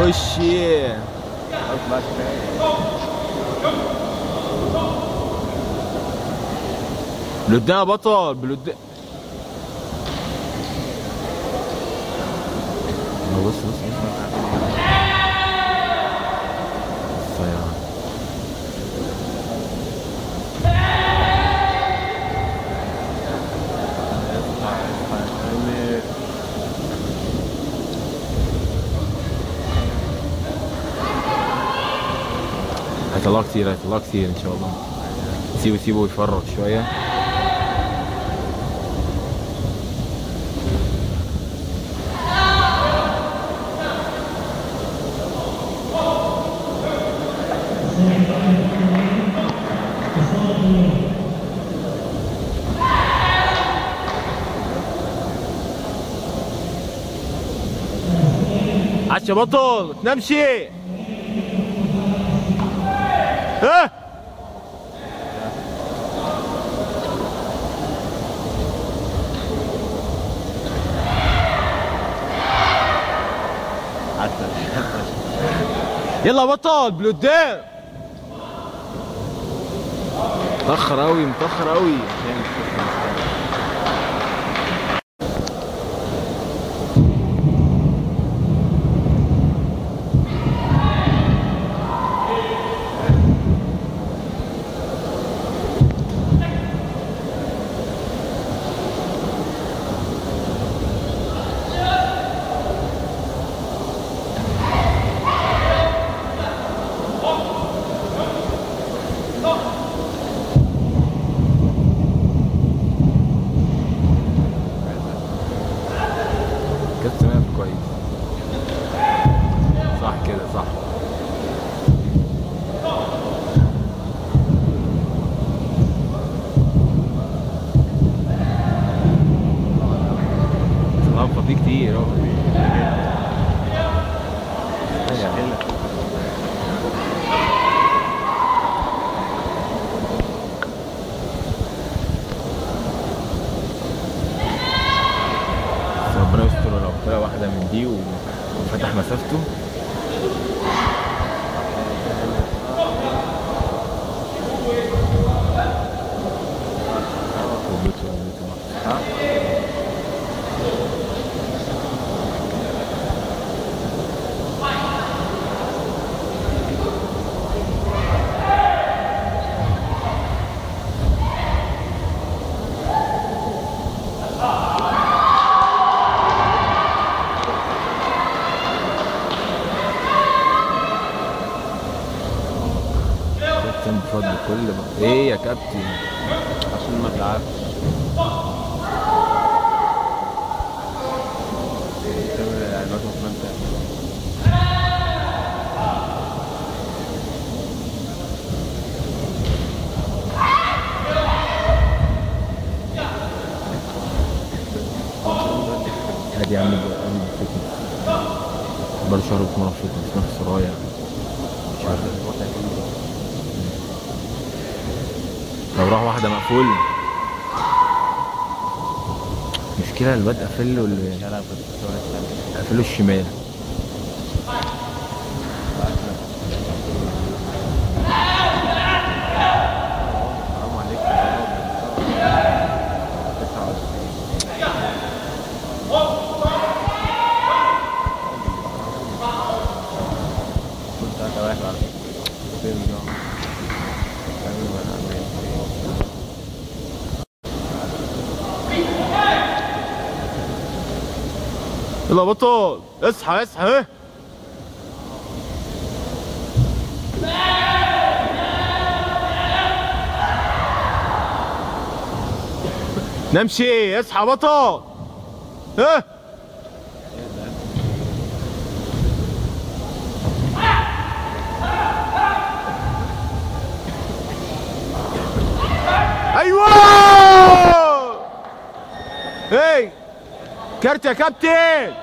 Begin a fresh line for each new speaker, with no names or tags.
وشي بلودان يا بطل بلودان بص بص بص الصياد. هيطلعوا كتير هيطلعوا كتير ان شاء الله سيبوا سيبوا يفرغ شويه عاش يا بطل تنامشي ها يلا بطل بلودان متأخر أوي متأخر أوي كابتن واقف كويس صح كده صح الغلطة فيه كتير اهو بس ربنا يستر لو طلع واحدة من دي وفتح مسافته وبيته وبيته كابتن بفضل كل بقى. ايه يا كابتن
عشان ما تلعبش تعمل اعلانات مفهومة
ادي يا عم عم فتنس برضه شهر بتمرن فتنس نفس سرايا شهر لو راح واحدة مقفول مشكلة الواد قافل له ال-
يلعب بالصورة
قافل له الشمال
حرام عليك يا راجل. تسعة وعشرين. كنت تلاتة واحد على فكرة. فين ده؟ تعمل ولا عامل إيه؟
يلا بطل اصحى اصحى ها نمشي اصحى بطل ها ايوه ايه كارت يا كابتن